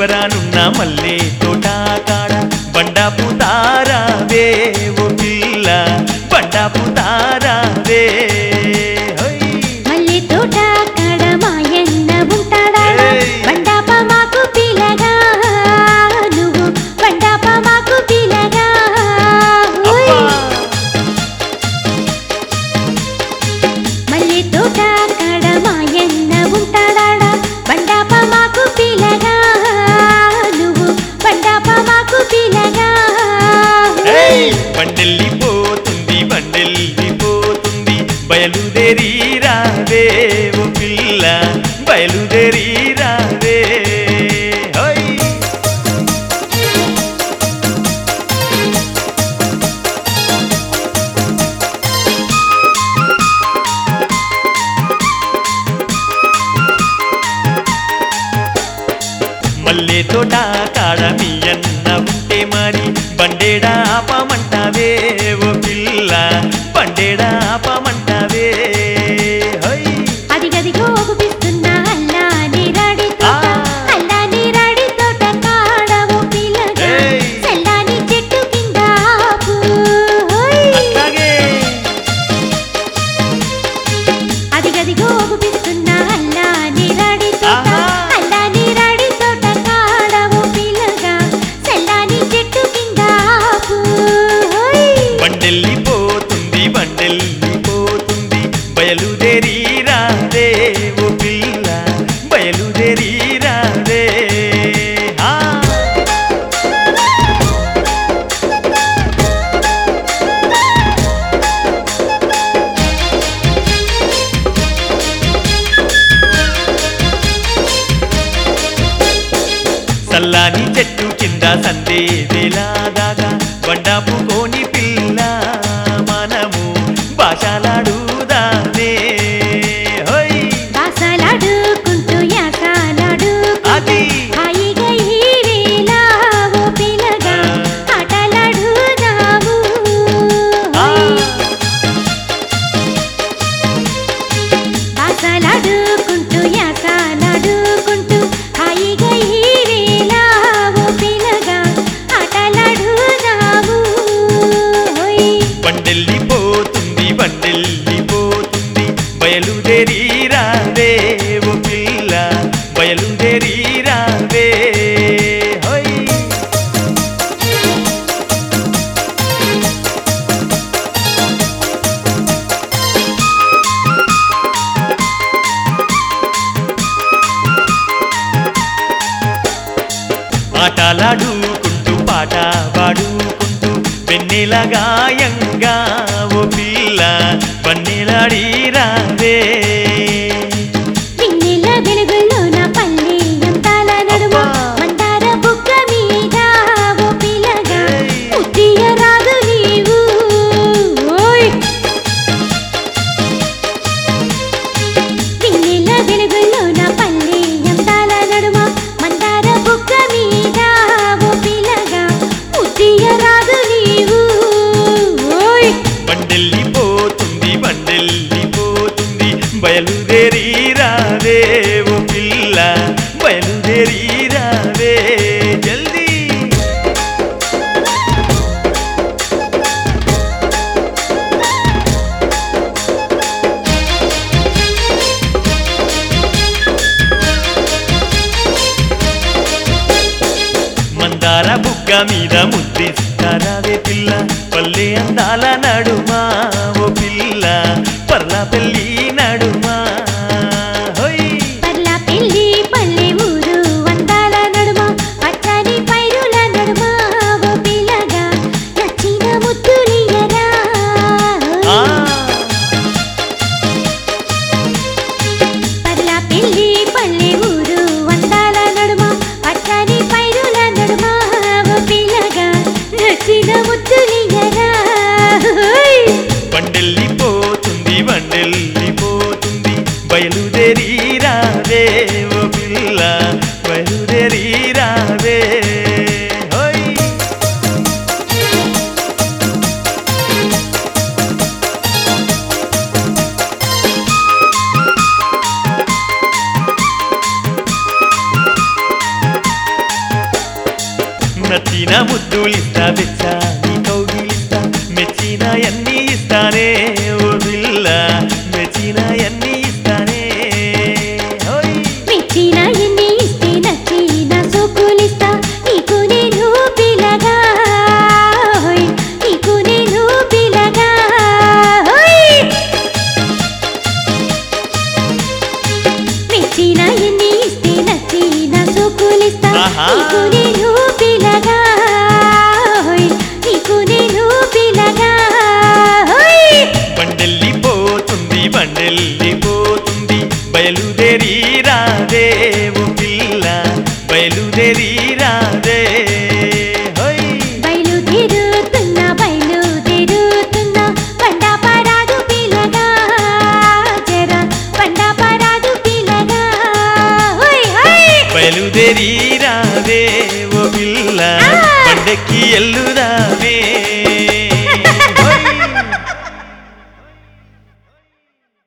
శివరానున్న మల్లె తోట కాడ బండాపు తారావే ఓ పిల్ల బండాపు తారావే హోయ్. మల్లె తోట కాడ మాయన్న ఉంటాడా ఏయ్! బండాప మాకు పిలగా నువ్వు బండాప మాకు పిలగా ఓయ్! అబ్బా! మల్లె తోట కాడ మాయన్న ఉంటాడా బండాప మాకు పిలగా నువ్వు బండాప మాకు పిలగా ఓయ్! ఏయ్! బండెల్లిపోతుంది బండెల్లిపోతుంది బయలుదేరి రావే ఓ పిల్ల బయలుదేరి రావే హోయ్. మల్లె తోట కాడ మీ అన్న ఉంటే మరి బండేడా ఆపమంటావే ఓ పిల్ల బండేడా ఆపమంటావే హోయ్. అదిగదిగో గుపిస్తున్న అల్లాని రాడి తోట ఆ. అల్లాని రాడి తోట కాడవు పిల్లగా ఏయ్. చల్లాని చెట్టు కింద ఆపు. ఓయ్. అట్లాగే అదిగదిగో గుపిస్తున్న అల్లాని రాడి తోట ఆహా. అల్లాని రాడి తోట కాడవు పిల్లగా చల్లాని చెట్టు కింద ఆపు. ఓయ్. బండెల్లిపోతుంది బండెల్లిపోతుంది బయలుదేరి రాదే ఓ పిల్ల బయలుదేరి రాదే ఆ. సల్లాని చెట్టు కింద సందే వేలాదాగా బండాపు కోని పిల్ల మనము భాషలాడుదామే హోయ్ బాసలాడుకుంటూ యాసలాడుకుంటూ అది హాయిగా ఈ వేళ ఓ పిల్లగా ఆటలాడుదాము. ఆ. బాసలాడుకుంటూ యాసలాడుకుంటూ హాయిగా ఈ వేళ ఓ పిల్లగా ఆటలాడుదాము. ఓయ్. బండెల్లిపోతుంది బండెల్లిపోతుంది బయలుదేరి రావే ఓ పిల్ల బయలుదేరి రావే హోయ్ ఆటలాడుకుంటూ పాట పాడుకుంటూ వెన్నెల గాయంగా ఓ పిల్ల వన్నెలాడి రావే వెన్నెల వెలుగులో నా పల్లె అంతాల నడుమ అబ్బా. మందార బుగ్గ మీద ఓ పిల్లగా ఏయ్. ముద్దియ రాదు నీవు ఓయ్ వెన్నెల వెలుగులో నా పల్లె అంతాల నడుమ మందార బుగ్గ మీద ఓ పిల్లగా ముద్దియ రాదు నీవు ఓయ్ బండెల్లిపోతుంది బండెల్లిపోతుంది తెచ్చా నీ కౌగిలిస్తా మెచ్చిన అన్ని ఇస్తానే ఓ పిల్ల మెచ్చిన అన్ని ఇస్తానే ఓయ్ మెచ్చిన ఎన్ని ఇస్తే నచ్చిన సోకులిస్తా నీకు నేను పిలగా హోయ్ నీకు నేను పిలగా హోయ్ మెచ్చిన ఎన్ని ఇస్తే నచ్చిన సోకులిస్తా ఆహా. నీకు నేను పిలగా హోయ్ నీకు నేను పిలగా హోయ్ బండెల్లిపోతుంది బండెల్లిపోతుంది బయలుదేరి రాదే ఓ పిల్ల బయలుదేరి రాదే హోయ్ బయలుదేరుతున్నా బయలుదేరుతున్నా బండ పరాదు పిల్లగా జర బండ పరాదు పిల్లగా హోయ్ హోయ్ బయలుదేరి రాదే ఓ పిల్ల ఆ! బండెక్కి ఎల్లు